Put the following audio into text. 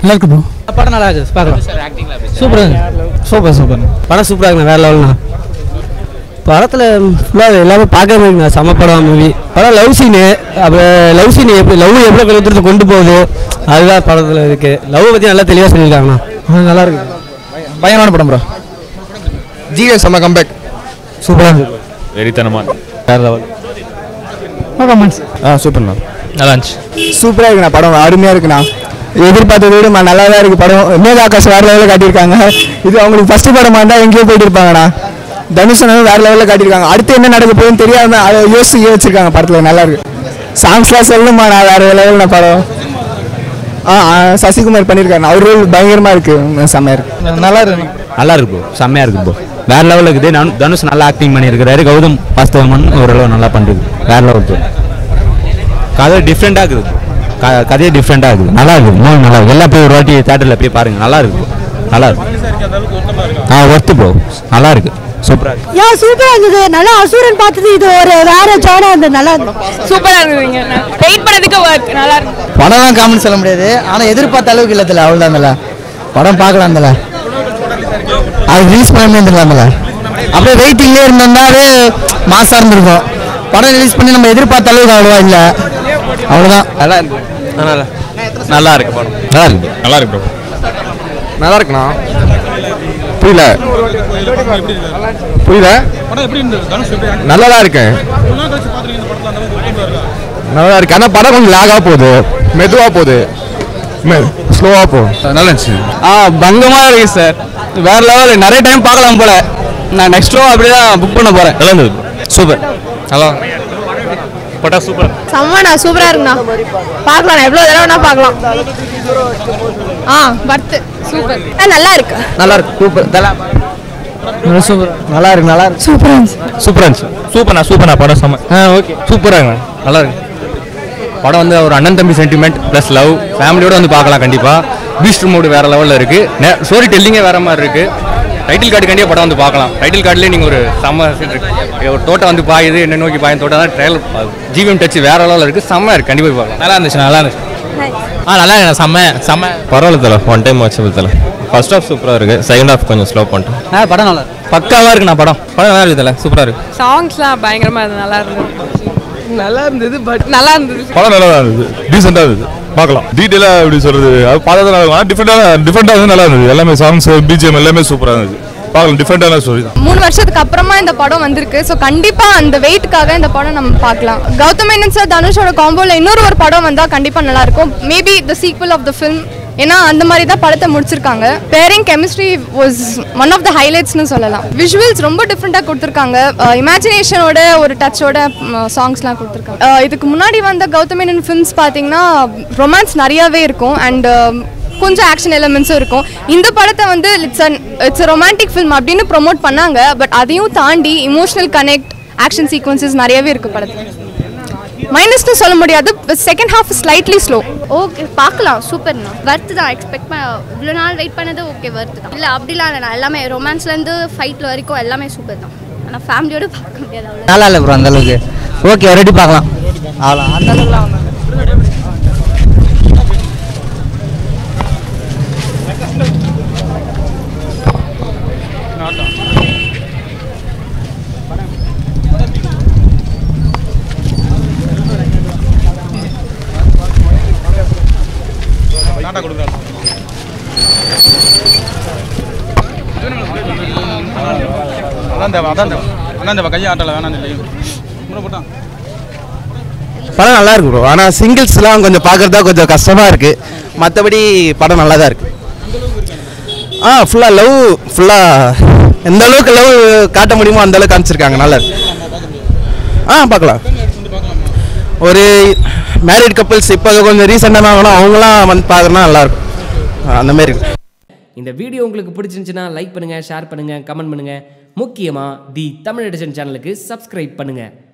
நல்லா இருக்கு ப்ரோ படம் நல்லா இருக்குது பார்க்கலாம் சூப்பராக சூப்பர் சூப்பர் படம் சூப்பராக இருக்குண்ணா வேற லெவல்ண்ணா படத்தில் ஃபுல்லாக எல்லாமே பார்க்க முடியுங்க செம படம் மூவி படம் லவ் சீனு அப்புறம் லவ் சீன் எப்படி லவ் எவ்வளோ கழுத்துறது கொண்டு போகுது அதுதான் படத்தில் இருக்குது லவ் பற்றி நல்லா தெளிவாக சொல்லியிருக்காங்கண்ணா ஆ, நல்லா இருக்கு பயங்கரமான படம் ப்ரோ ஜிஏ செம்ம கம்பேக் சூப்பராக இருக்கு வெறித்தனமான வேற லெவல் ஆ சூப்பர்ண்ணா நல்லா இருந்துச்சு சூப்பராக இருக்குண்ணா படம் அருமையாக இருக்குண்ணா எதிர்பார்த்ததை விட ம- நல்லா தான் இருக்குது படம் மேக ஆகாஷ் வேறு லெவலில் காட்டியிருக்காங்க இது அவங்களுக்கு ஃபஸ்ட்டு படமாக இருந்தால் எங்கேயோ போயிட்டு இருப்பாங்கண்ணா தனுஷனும் வேறு லெவலில் காட்டியிருக்காங்க அடுத்து என்ன நடக்க போகுதுன்னு தெரியாம அதை யோசிச்சு வச்சிருக்காங்க படத்தில் நல்லா இருக்கு சாங்ஸ்லாம் சொல்லணுமா நான் வேறு லெவலில் படம் ஆ ஆ, சசிகுமார் பண்ணியிருக்காரு அவர் ரோல் பயங்கரமாக இருக்குது செம்மையாக இருக்கு நல்லா இருக்கு நல்லா இருக்கு ப்ரோ செம்மையா இருக்கு ப்ரோ வேற லெவலில் இருக்குது தனு- தனுஷ் நல்லா ஆக்டிங் பண்ணியிருக்கிறாரு கௌதம் வாஸ்தவமன் ஓரளவு நல்லா பண்ணுறது வேற லெவல் ப்ரோ கதை டிஃப்ரெண்டாக இருக்குது bro. க கதையே டிஃப்ரெண்டாக இருக்குது நல்லா இருக்குது மூணு நல்லா இருக்கு எல்லாம் போய் ஒரு வாட்டி தேட்டரில் போய் பாருங்க நல்லா இருக்கு bro. நல்லா இருக்கு ஆ ஒர்த்து ப்ரோ நல்லா இருக்கு சூப்பராக இருக்கு யா சூப்பரா இருந்தது நல்லா அசூரன் பார்த்தது இது ஒரு வேற ஜானா இருந்தது நல்லா இருந்தது சூப்பரா இருந்ததுங்க வெயிட் பண்ணதுக்கு work. நல்லா இருக்கு படம்லாம் காமெடி சொல்ல முடியாது ஆனால் எதிர்பார்த்த அளவுக்கு இல்லை தல அவ்வளோதான்ல படம் பார்க்கலாம் தல அது ரிலீஸ் பண்ணாமே இருந்துக்கலாம்ல அப்படியே வெயிட்டிங்லேயே இருந்திருந்தாலே மாசாக இருந்திருக்கும் படம் ரிலீஸ் பண்ணி நம்ம எதிர்பார்த்த அளவுக்கு அவ்வளோவா இல்லை அவ்வளோதான் நல்லா இருக்கு நல்லா நல்லா இருக்கு படம் நல்லா இருக்கு நல்லா இருக்கு ப்ரோ நல்லா இருக்குண்ணா புரியல புரியல நல்லா தான் இருக்கேன் நல்லா இருக்கு ஆனால் படம் கொஞ்சம் லாகாக போகுது மெதுவாக போகுது ஸ்லோவாக போகும் நல்லா இருந்துச்சு ஆ பங்கமாக இருக்கு சார் வேற லெவல் நிறைய டைம் பார்க்கலாம் போல நான் நெக்ஸ்ட் ஷோ அப்படியே தான் புக் பண்ண போகிறேன் நல்லா இருந்தது சூப்பர் நல்லா படம் சூப்பர் செம்மண்ணா சூப்பரா இருக்குண்ணா பார்க்கலாம் எவ்வளோ தடவை வேணா பார்க்கலாம் ஆ பர்த்து சூப்பர் நல்லா இருக்கு நல்லா இருக்கு சூப்பர் தல சூப்பர் நல்லா இருக்கு நல்லா இருக்கு சூப்பரா இருந்துச்சு சூப்பரா இருந்துச்சு சூப்பர்ண்ணா சூப்பர்ண்ணா படம் செம்ம ஆ ஓகே சூப்பராக இருக்குண்ணா நல்லா இருக்கு படம் வந்து ஒரு அண்ணன் தம்பி சென்டிமெண்ட் ப்ளஸ் லவ் ஃபேமிலியோட வந்து பார்க்கலாம் கண்டிப்பாக பீஸ்ட் மூடு வேற லெவலில் இருக்கு ஸ்டோரி டெல்லிங்கே வேற மாதிரி இருக்கு டைட்டில் கார்டு கண்டிப்பாக படம் வந்து பார்க்கலாம் டைட்டில் கார்டுலேயே நீங்கள் ஒரு செம்ம scene இருக்கு ஒரு தோட்டம் வந்து பாயுது என்ன நோக்கி பாயும் தோட்டம் தான் ட்ரையல் ஜிவிஎம் டச் வேற லெவலில் இருக்கு செம்ம இருக்கு கண்டிப்பாக பார்க்கலாம் நல்லா இருந்துச்சு நல்லா இருந்துச்சு ஆ நல்லா இருக்கு செம்ம செம்ம பரவாயில்ல தல ஒன் டைம் வாட்சபிள் தல ஃபர்ஸ்ட் ஹாஃப் சூப்பராக இருக்கு செகண்ட் ஹாஃப் கொஞ்சம் ஸ்லோ பண்ணிட்டேன் ஆ படம் நல்லா இருக்கு பக்காவாக இருக்குண்ணா படம் படம் நல்லா இருக்குதுல்ல சூப்பராக இருக்கு சாங்ஸ்லாம் பயங்கரமா இருந்தது நல்லா இருந்தது நல்லா இருந்தது பட் நல்லா இருந்தது படம் நல்லா தான் இருந்தது டீசெண்டாக இருந்தது பார்க்கலாம் டீட்டெயிலாக எப்படி சொல்கிறது அது பார்த்தா தான் நல்லா இருக்கும் ஆனால் டிஃப்ரெண்டாக டிஃப்ரெண்டாக வந்து நல்லா இருந்தது எல்லாமே சாங்ஸ் பிஜிஎம் எல்லாமே சூப்பராக இருந்தது பார்க்கலாம் டிஃப்ரெண்டான ஸ்டோரி தான் மூணு வருஷத்துக்கு அப்புறமா இந்த படம் வந்திருக்கு ஸோ கண்டிப்பா அந்த வெயிட்டுக்காக இந்த படம் நம்ம பார்க்கலாம் கௌதம் மேனன் சார் தனுஷோட காம்போல இன்னொரு ஒரு படம் வந்தா கண்டிப்பா நல்லா இருக்கும் maybe the sequel of the film ஏன்னா அந்த மாதிரி தான் படத்தை முடிச்சிருக்காங்க pairing chemistry was one of the ஹைலைட்ஸ்னு சொல்லலாம் விஷுவல்ஸ் ரொம்ப டிஃப்ரெண்ட்டாக கொடுத்துருக்காங்க இமேஜினேஷனோட ஒரு டச்சோட சாங்ஸ்லாம் கொடுத்துருக்காங்க அஹ் இதுக்கு முன்னாடி வந்த கௌதம் மேனன் ஃபிலிம்ஸ் பார்த்தீங்கன்னா ரொமான்ஸ் நிறையாவே இருக்கும் அண்ட் கொஞ்சம் ஆக்ஷன் எலிமெண்ட்ஸும் இருக்கும் இந்த படத்தை வந்து it's an it's romantic film அப்படின்னு ப்ரோமோட் பண்ணாங்க பட் அதையும் தாண்டி இமோஷனல் கனெக்ட் ஆக்ஷன் சீக்வன்சஸ் நிறையவே இருக்கு படத்தில் மைனஸ்னு சொல்ல முடியாது second half slightly slow okay பார்க்கலாம் சூப்பர்ண்ணா வர்த்து தான் எக்ஸ்பெக்ட் பண்ண இவ்வளோ நாள் வெயிட் பண்ணது ஓகே வர்த்து தான் இல்லை அப்படிலாம் இல்லை நான் எல்லாமே ரொமான்ஸ்லேருந்து ஃபைட்டில் வரைக்கும் எல்லாமே சூப்பர் தான் ஆனால் ஃபேமிலியோட பார்க்க முடியாது அவ்வளோ நல்லா இல்லை ப்ரோ அந்த அளவுக்கு ஓகே ரெடி பார்க்கலாம் அவ்வளோ அந்த அளவுக்குலாம் ஒண்ணும் இல்ல. படம் நல்லா இருக்கு ப்ரோ ஆனால் சிங்கிள்ஸ்லாம் கொஞ்சம் பார்க்குறதா கொஞ்சம் கஷ்டமாக இருக்கு மற்றபடி படம் நல்லா தான் இருக்கு ஆ ஃபுல்லாக லவ் ஃபுல்லாக எந்த அளவுக்கு லவ் காட்ட முடியுமோ அந்த அளவுக்கு காமிச்சிருக்காங்க நல்லா இருக்கு ஆ பார்க்கலாம் ஒரு மேரிட் கப்புள்ஸ் இப்போ கொஞ்சம் ரீசெண்டாக வேணும் அவங்களாம் வந்து பார்க்குறனா நல்லாயிருக்கும் அந்த மாதிரி இருக்கு இந்த வீடியோ உங்களுக்கு பிடிச்சிருந்துச்சுன்னா லைக் பண்ணுங்கள் ஷேர் பண்ணுங்கள் கமெண்ட் பண்ணுங்கள் முக்கியமாக தி தமிழ் எடிஷன் சேனலுக்கு சப்ஸ்கிரைப் பண்ணுங்கள்